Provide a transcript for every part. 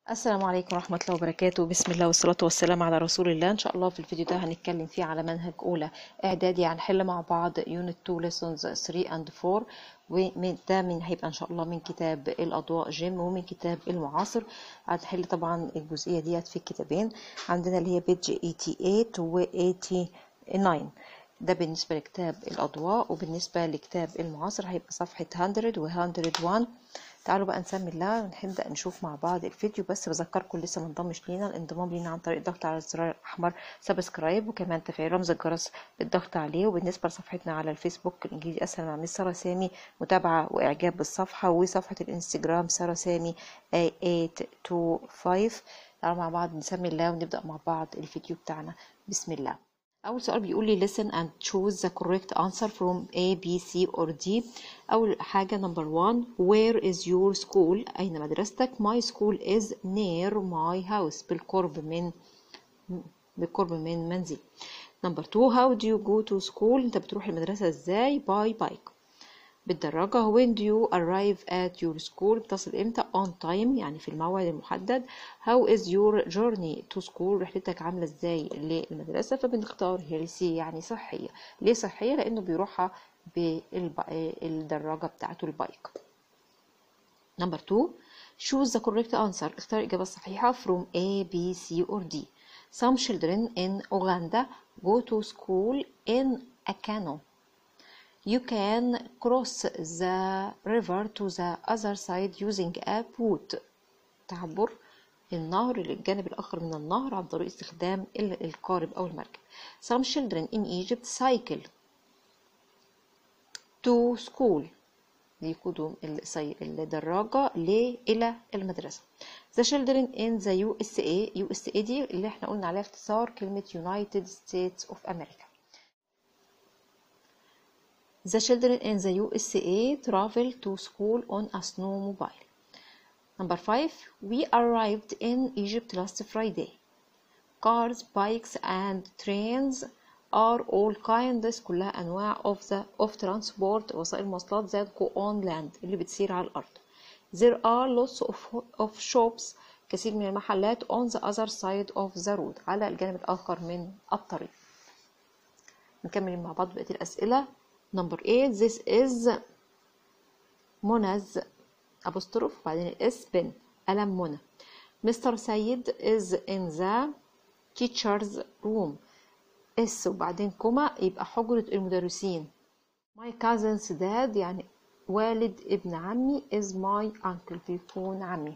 السلام عليكم ورحمة الله وبركاته بسم الله والصلاة والسلام على رسول الله إن شاء الله في الفيديو ده هنتكلم فيه على منهج أولى إعدادي هنحل مع بعض يونت 2 lessons 3 and 4 ومن ده من هيبقى إن شاء الله من كتاب الأضواء جيم ومن كتاب المعاصر هنحل طبعا الجزئية ديت في الكتابين عندنا اللي هي بيج 88 و 89 ده بالنسبة لكتاب الأضواء وبالنسبة لكتاب المعاصر هيبقى صفحة 100 و 101 تعالوا بقى نسمي الله ونبدأ نشوف مع بعض الفيديو بس بذكركم لسه ما انضمش لينا الانضمام لينا عن طريق الضغط على الزرار الأحمر سبسكرايب وكمان تفعيل رمز الجرس بالضغط عليه وبالنسبة لصفحتنا على الفيسبوك الإنجليزي أسهل مع مس سارة سامي متابعة وإعجاب بالصفحة وصفحة الإنستجرام سارة سامي 825 تعالوا مع بعض نسمي الله ونبدأ مع بعض الفيديو بتاعنا بسم الله أول سؤال بيقول لي listen and choose the correct answer from A, B, C or D أول حاجة number one where is your school أين مدرستك my school is near my house بالقرب من بالقرب من منزلي number two how do you go to school أنت بتروح المدرسة إزاي by bike بالدراجة when do you arrive at your school بتصل امتى on time يعني في الموعد المحدد how is your journey to school رحلتك عاملة ازاي للمدرسة فبنختار healthy يعني صحية ليه صحية لأنه بيروحها بالدراجة بتاعته البايك number two choose the correct answer اختار الإجابة الصحيحة from A, B, C or D some children in Uganda go to school in a canoe You can cross the river to the other side using a boat. تعبر النهر للجانب الآخر من النهر عن طريق استخدام القارب أو المركب. Some children in Egypt cycle to school. يقودوا الدراجة إلى المدرسة. The children in the USA USA دي اللي احنا قلنا عليها اختصار كلمة United States of America. The children in the USA travel to school on a snowmobile. Number five, we arrived in Egypt last Friday. Cars, bikes, and trains are all kinds كلها أنواع of the of transport وسائل المواصلات that go on land اللي بتسير على الأرض. There are lots of, of shops كثير من المحلات on the other side of the road على الجانب الآخر من الطريق. نكمل مع بعض بقية الأسئلة number 8 this is منز apostrophe وبعدين الاس بن قلم منى مستر سيد is in the teacher's room اس وبعدين كوما يبقى حجرة المدرسين my cousin's dad يعني والد ابن عمي is my uncle بيكون عمي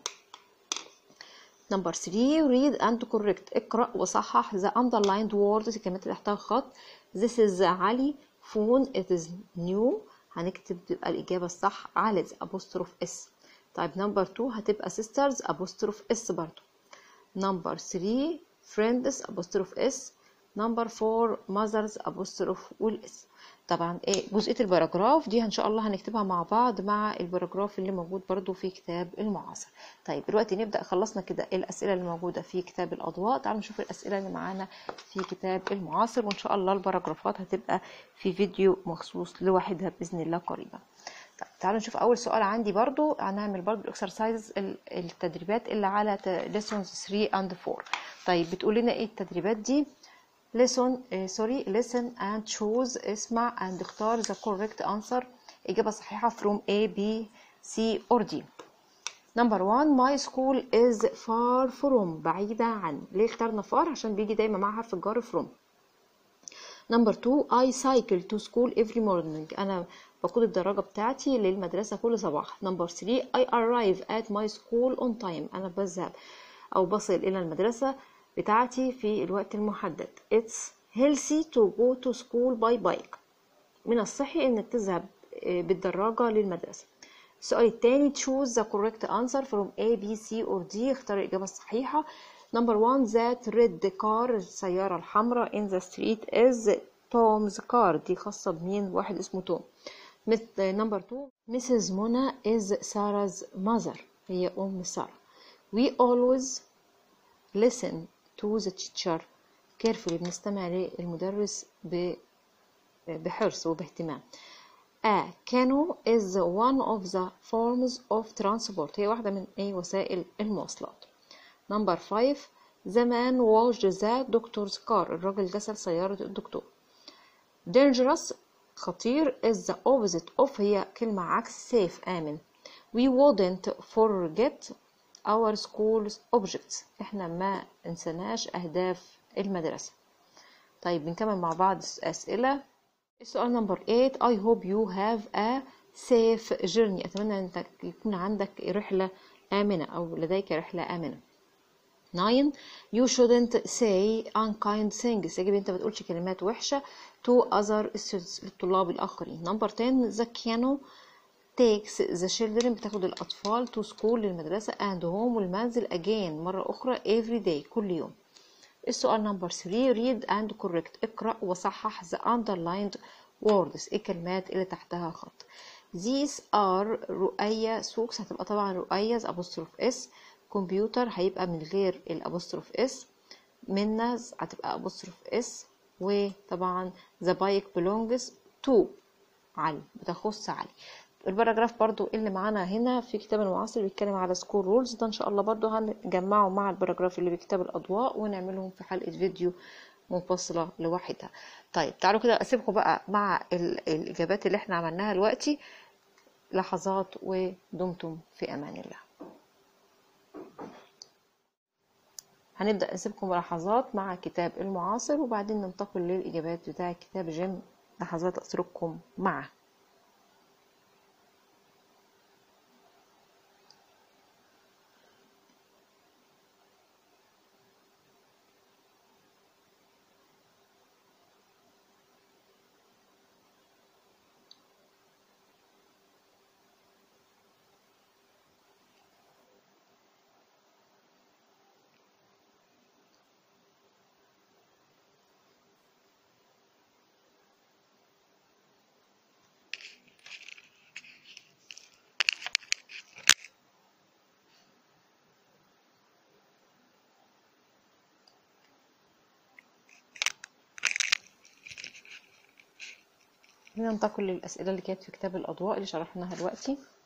number 3 read and correct اقرأ وصحح the underlined words الكلمات اللي تحتها خط this is علي فون it is new هنكتب تبقى الإجابة الصح على apostrophe s طيب نمبر 2 هتبقى sisters apostrophe s برضو نمبر 3 friends apostrophe s نمبر 4 mothers apostrophe والاس طبعا ايه جزئيه الباراجراف دي ان شاء الله هنكتبها مع بعض مع الباراجراف اللي موجود برضو في كتاب المعاصر طيب دلوقتي نبدا خلصنا كده الاسئله اللي موجوده في كتاب الاضواء تعالوا نشوف الاسئله اللي معانا في كتاب المعاصر وان شاء الله الباراجرافات هتبقى في فيديو مخصوص لوحدها باذن الله قريبا طيب تعالوا نشوف اول سؤال عندي برضو هنعمل برضو الاكسرسايز التدريبات اللي على lessons 3 and 4 طيب بتقول لنا ايه التدريبات دي listen uh, sorry listen and choose اسمع and اختار the correct answer إجابة صحيحة from A, B, C or D number one my school is far from بعيدة عن ليه اخترنا far عشان بيجي دايما مع حرف الجر from number two I cycle to school every morning أنا بقود الدراجة بتاعتي للمدرسة كل صباح number three I arrive at my school on time أنا بذهب أو بصل إلى المدرسة بتاعتي في الوقت المحدد It's healthy to go to school by bike من الصحي انك تذهب بالدراجة للمدرسة السؤال الثاني choose the correct answer from A, B, C or D اختار الإجابة الصحيحة number one that red car السيارة الحمراء in the street is Tom's car دي خاصة بمين واحد اسمه توم number two Mrs. منى is Sarah's mother هي أم سارة we always listen to the teacher carefully بنستمع للمدرس بحرص وباهتمام A canoe is one of the forms of transport هي واحدة من أي وسائل المواصلات نمبر 5 the man washed the doctor's car الراجل غسل سيارة الدكتور dangerous خطير is the opposite of هي كلمة عكس safe آمن we wouldn't forget our school's objects احنا ما انسناش أهداف المدرسة طيب بنكمل مع بعض أسئلة السؤال نمبر 8 I hope you have a safe journey أتمنى أن يكون عندك رحلة آمنة أو لديك رحلة آمنة 9 you shouldn't say unkind things يجب انت ما تقولش كلمات وحشة to other students للطلاب الآخرين number 10 the piano takes the children بتاخد الأطفال to school للمدرسة and home والمنزل again مرة أخرى every day كل يوم السؤال نمبر 3 read and correct اقرأ وصحح the underlined words الكلمات اللي تحتها خط these are رؤية سوكس هتبقى طبعا رؤية apostrophe s كمبيوتر هيبقى من غير الابوستروف اس منز هتبقى ابوستروف اس وطبعا the bike belongs to علي بتخص علي الباراجراف برضو اللي معانا هنا في كتاب المعاصر بيتكلم على سكول رولز ده ان شاء الله برضو هنجمعه مع الباراجراف اللي بكتاب الاضواء ونعملهم في حلقة فيديو منفصلة لوحدها طيب تعالوا كده اسيبكم بقى مع الاجابات اللي احنا عملناها دلوقتي لحظات ودمتم في امان الله هنبدأ نسيبكم لحظات مع كتاب المعاصر وبعدين ننتقل للإجابات بتاع كتاب جيم لحظات أترككم معه ننتقل للأسئلة اللي كانت في كتاب الأضواء اللي شرحناها دلوقتي